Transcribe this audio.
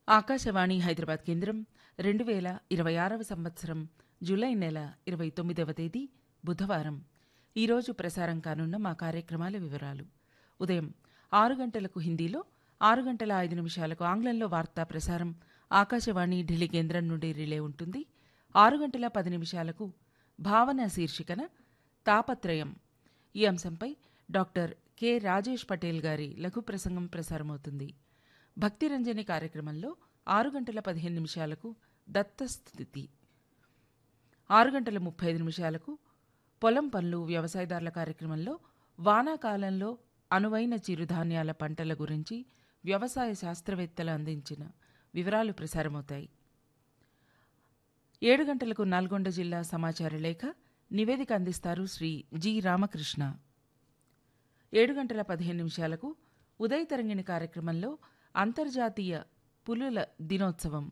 ఆకాశవాణి హైదరాబాద్ కేంద్రం రెండు వేల ఇరవై ఆరవ సంవత్సరం జూలై నెల ఇరవై తొమ్మిదవ తేదీ బుధవారం ఈరోజు ప్రసారం కానున్న మా కార్యక్రమాల వివరాలు ఉదయం ఆరు గంటలకు హిందీలో ఆరు గంటల ఐదు నిమిషాలకు ఆంగ్లంలో వార్తా ప్రసారం ఆకాశవాణి ఢిల్లీ కేంద్రం నుండి రిలే ఉంటుంది ఆరు గంటల పది నిమిషాలకు భావన శీర్షికన తాపత్రయం ఈ అంశంపై డాక్టర్ కె రాజేష్ పటేల్ గారి లఘు ప్రసంగం ప్రసారమవుతుంది భక్తిరంజని కార్యక్రమంలో ఆరు గంటల పదిహేను నిమిషాలకు దత్తస్థితి ఆరు గంటల ముప్పై ఐదు నిమిషాలకు పొలం పనులు వ్యవసాయదారుల కార్యక్రమంలో వానాకాలంలో అనువైన చిరుధాన్యాల పంటల గురించి వ్యవసాయ శాస్త్రవేత్తలు అందించిన వివరాలు ప్రసారమవుతాయి ఏడు గంటలకు నల్గొండ జిల్లా సమాచార లేఖ నివేదిక అందిస్తారు శ్రీ జి రామకృష్ణ ఏడు గంటల పదిహేను నిమిషాలకు ఉదయ తరంగిణి కార్యక్రమంలో అంతర్జాతీయ పులుల దినోత్సవం